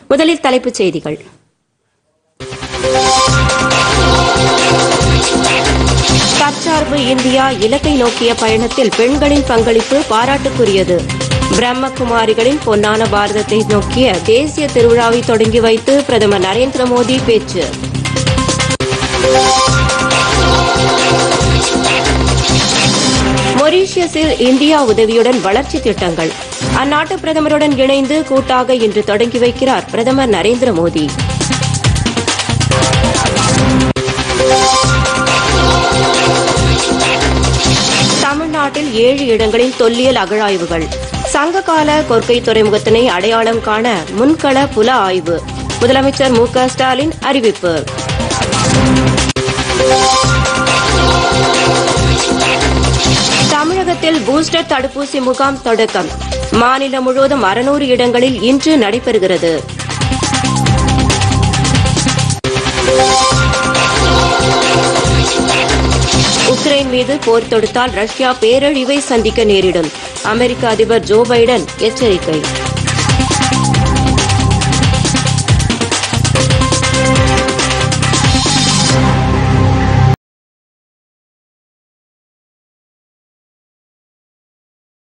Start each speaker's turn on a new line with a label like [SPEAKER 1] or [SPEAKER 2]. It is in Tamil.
[SPEAKER 1] முதலில் தலைப்புச் செய்திகள் தற்சார்பு இந்தியா இலக்கை நோக்கிய பயணத்தில் பெண்களின் பங்களிப்பு பாராட்டுக்குரியது பிரம்மகுமாரிகளின் பொன்னான பாரதத்தை நோக்கிய தேசிய திருவிழாவை தொடங்கி வைத்து பிரதமர் நரேந்திர மோடி பேச்சு மொரீஷியஸில் இந்தியா உதவியுடன் வளர்ச்சி திட்டங்கள் அந்நாட்டு பிரதமருடன் இணைந்து கூட்டாக இன்று தொடங்கி வைக்கிறார் பிரதமர் நரேந்திர மோடி தமிழ்நாட்டில் ஏழு இடங்களில் தொல்லியல் அகழாய்வுகள் சங்ககால கொற்கை துறைமுகத்தினை அடையாளம் காண முன்கள புல ஆய்வு முதலமைச்சர் மு க ஸ்டாலின் அறிவிப்பு தமிழகத்தில் பூஸ்டர் தடுப்பூசி முகாம் தொடக்கம் மாநிலம் முழுவதும் அறுநூறு இடங்களில் இன்று நடைபெறுகிறது உக்ரைன் மீது போர் தொடுத்தால் ரஷ்யா பேரழிவை சந்திக்க நேரிடும் அமெரிக்க அதிபர் ஜோ பைடன் எச்சரிக்கை